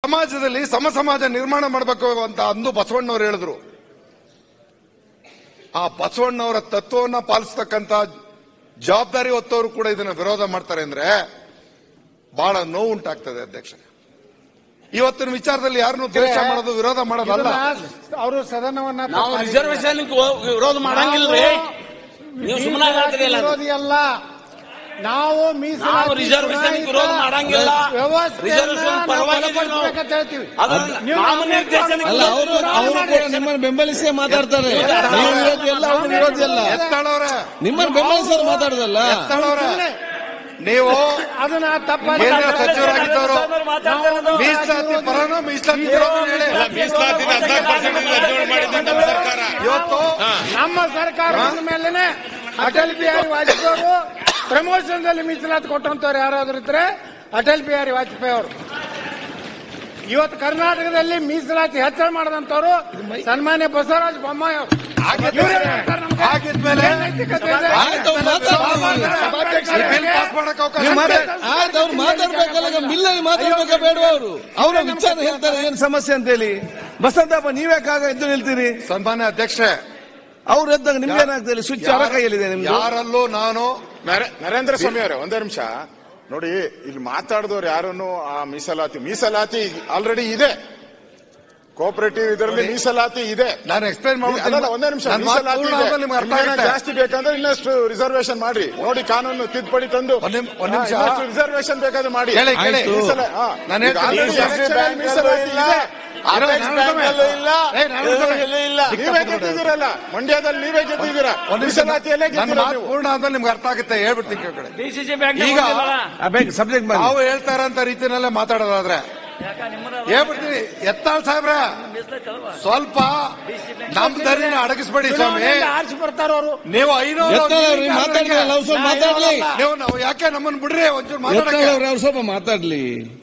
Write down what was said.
ಸಮಾಜದಲ್ಲಿ ಸಮ ಸಮಾಜ ನಿರ್ಮಾಣ ಮಾಡಬೇಕು ಅಂತ ಅಂದು ಬಸವಣ್ಣವ್ರು ಹೇಳಿದ್ರು ಆ ಬಸವಣ್ಣವರ ತತ್ವವನ್ನ ಪಾಲಿಸ್ತಕ್ಕಂತ ಜವಾಬ್ದಾರಿ ಹೊತ್ತವರು ಕೂಡ ಇದನ್ನ ವಿರೋಧ ಮಾಡ್ತಾರೆ ಅಂದ್ರೆ ಬಹಳ ನೋವು ಉಂಟಾಗ್ತದೆ ಅಧ್ಯಕ್ಷ ಇವತ್ತಿನ ವಿಚಾರದಲ್ಲಿ ಯಾರನ್ನು ದ್ವೇಷ ಮಾಡೋದು ವಿರೋಧ ಮಾಡೋದಲ್ಲ ಅವರು ಸದನವನ್ನ ನಾವು ತಪ್ಪಾಗಿ- ರಿಸರ್ವೇಶನ್ ವಿರೋಧ ಮಾಡಂಗಿಲ್ರಿ ನೀವು ಸುಮ್ಮನೆ ಮೀಸಲಾತಿ ವಿರೋಧಿ ಅಲ್ಲ ನಾವು ನಾವು ಮೀಸಲಾತಿ ರಿಸರ್ವೇಶನ್ ಚುನಾಯಿತ ವಿರೋಧ ಮಾಡಂಗಿಲ್ಲ ವ್ಯವಸ್ಥೆಯನ್ನ ರಿಸರ್ವೇಶನ್ ನಾವು ಪರವಾಗಿ ಬಲಪಡಿಸ್ಬೇಕಂತ ಹೇಳ್ತೀವಿ ಅದನ್ನ ನೀವು ನಾಮನಿರ್ದೇಶನ ಅಲ್ಲ ಅವರು ಅವರು ಕೂಡ ನಿಮ್ಮನ್ನು ಬೆಂಬಲಿಸಿ ಮಾತಾಡ್ತಾರೆ ನೀವು ವಿರೋಧಿ ಅಲ್ಲ ಅವರು ವಿರೋಧಿ ಅಲ್ಲ ಎತ್ತಾಳವ್ರೆ ನಿಮ್ಮನ್ನು ಬೆಂಬಲಿಸೋರು ಮಾತಾಡುದಲ್ಲ ಎತ್ತಾಳವ್ರೆ ನೀವು ಅದನ್ನ ತಪ್ಪಾಗಿ ಕೇಂದ್ರ ಸಚಿವರಾಗಿದ್ದವರು ಮೀಸಲಾತಿ ಪರನೋ ಮೀಸಲಾತಿ ವಿರೋಧನೋ ಹೇಳಿ ಮೀಸಲಾತಿನ ಹದಿನಾಲ್ಕು ಪರ್ಸೆಂಟ್ ರದ್ದು ಮಾಡಿದ್ದು ನಮ್ಮ ಸರ್ಕಾರ ಇವತ್ತು ನಮ್ಮ ಸರ್ಕಾರದ ಮೇಲೆನೆ ಅಟಲ್ ಬಿಹಾರಿ ವಾಜಪೇಯಿ ಅವರು ಪ್ರಮೋಷನ್ ದಲ್ಲಿ ಮೀಸಲಾತಿ ಕೊಟ್ಟಂತವ್ರು ಯಾರಾದ್ರೂ ಇದ್ರೆ ಅಟಲ್ ಬಿಹಾರಿ ವಾಜಪೇಯಿ ಅವರು ಇವತ್ತು ಕರ್ನಾಟಕದಲ್ಲಿ ಮೀಸಲಾತಿ ಹೆಚ್ಚಳ ಮಾಡದಂತವ್ರು ಸನ್ಮಾನ್ಯ ಬಸವರಾಜ ಬೊಮ್ಮಾಯಿ ಅವರು ಇವ್ರೇ ಹೇಳ್ತಾರೆ ನಮ್ಗೆ. ಆಗಿದ್ಮೇಲೆ ಏನ್ ನೈತಿಕತೆ ಇದೆ? ಆಯ್ತು, ಅವ್ರು ಮಾತಾಡ್ಲಿ. ಈ ಬಿಲ್ ಪಾಸ್ ಮಾಡಕ್ ಅವಕಾಶ ನೀವು ಇದೆ. ಮಾತಾಡ್- ಆಯ್ತು ಅವ್ರು ಮಾತಾಡ್ಬೇಕಲ್ಲ ಈಗ ಬಿಲ್ಲಲ್ಲಿ ಮಾತಾಡ್ಬೇಕಾ ಬೇಡ ಅವರು ಅವರ ವಿಚಾರ ಹೇಳ್ತಾರೆ ಏನ್ ಸಮಸ್ಯೆ ಅಂತ ಹೇಳಿ ಬಸಂತಪ್ಪ ನೀವ್ಯಾಕಾಗ ಎದ್ದು ನಿಲ್ತೀರಿ ಸನ್ಮಾನ್ಯ ಅಧ್ಯಕ್ಷೆ ಅವ್ರು ಎದ್ದಾಗ ನಿಮ್ಗೇನಾಗ್ತದೆ ಸ್ವಿಚ್ ಅವರ ಕೈಯಲ್ಲಿದೆ ನಿಮ್ದು ಯಾರಲ್ಲೂ ನಾನು ನರ- ನರೇಂದ್ರ ಸ್ವಾಮಿ ಅವರೇ ಒಂದೇ ನಿಮಿಷ ನೋಡಿ ಇಲ್ಲಿ ಮಾತಾಡಿದವ್ರು ಯಾರನ್ನು ಆ ಮೀಸಲಾತಿ ಮೀಸಲಾತಿ ಆಲ್ರೆಡಿ ಇದೆ ಕೋಆಪರೇಟಿವ್ ಇದರಲ್ಲಿ ಮೀಸಲಾತಿ ಇದೆ ನಾನು ಎಕ್ಸ್ಪ್ಲೈನ್ ಅದಲ್ಲ ಒಂದೇ ನಿಮಿಷ ಮೀಸಲಾತಿ ಇದೆ. ನಿಮ್ಗೆ ಅರ್ಥ ಇನ್ನೇನೋ ಆಗುತ್ತೆ ಜಾಸ್ತಿ ಬೇಕಂದ್ರೆ ಇನ್ನಷ್ಟು ರಿಸರ್ವೇಶನ್ ಮಾಡಿ ನೋಡಿ ಕಾನೂನು ತಿದ್ದುಪಡಿ ತಂದು ಒಂದ್ ನಿಮ್- ಒಂದ್ ನಿಮಿಷ. ರಿಸರ್ವೇಶನ್ ಬೇಕಾದ್ರೆ ಮಾಡಿ ಕೇಳಿ ಕೇಳಿ ಆಯ್ತು. ಮೀಸಲ- ಹಾ. ನಾನು ಈಗ ಹೇಳ್ತೀನಿ. already election ಅಲ್ಲಿ ಮೀಸಲಾತಿ ಇದೆ. ಅಪೆಕ್ಸ್ ಬ್ಯಾಂಕಲ್ಲೂ ಇಲ್ಲ. ಏ, ನಾನು ಇಲ್ಲ. ನೀವೇ ಗೆದ್ದಿದ್ದೀರಲ್ಲ ಮಂಡ್ಯದಲ್ಲಿ ನೀವೇ ಗೆದ್ದಿದ್ದೀರಾ ಒಂದ್ ನಿಮಿಷ ಮೀಸಲಾತಿಯಲ್ಲೇ ನನ್ನ ಗೆದ್ದಿರ ಮಾತು ನೀವು ಪೂರ್ಣ ಆದ್ಮೇಲೆ ನಿಮ್ಗೆ ಅರ್ಥ ಆಗುತ್ತೆ ಹೇಳ್ಬಿಡ್ತೀನಿ ಕೇಳ್ಕೊಳ್ಳಿ ಡಿಸಿಸಿ ಬ್ಯಾಂಕ್ ಈಗ ಸಬ್ಜೆಕ್ಟ್ ಮಾಡಿ ನಾವು ಹೇಳ್ತಾ ಇರೋಂತ ರೀತಿನಲ್ಲೇ ಮಾತಾಡೋದಾದ್ರೆ ಹೇಳ್ಬಿಡ್ತೀನಿ ಎತ್ತಾಳ್ ಸಾಹೇಬ್ರ ಸ್ವಲ್ಪ ನಮ್ ದರಿನ ಅಡಗಿಸ್ಬೇಡಿ ಸ್ವಾಮಿ ಚುನಾವಣೆಯಲ್ಲಿ ಆರಿಸಿ ಬರ್ತಾರ ಅವರು ನೀವು ಐನೂರು ಎತ್ತಾಳವ್ರಿ ಮಾತಾಡ್ಲಿ ಅವ್ರು ಸ್ವಲ್ಪ ಮಾತಾಡ್ಲಿ ನೀವು ನಾವು ಯಾಕೆ ನಮ್ಮನ್ನ ಬಿಡ್ರಿ ಒಂಚೂರು ಮಾತಾಡಕ್ಕೆ ಎತ್ತಾಳವ್ರು ಅವ್ರು ಸ್ವಲ್ಪ ಮಾತಾಡ್ಲಿ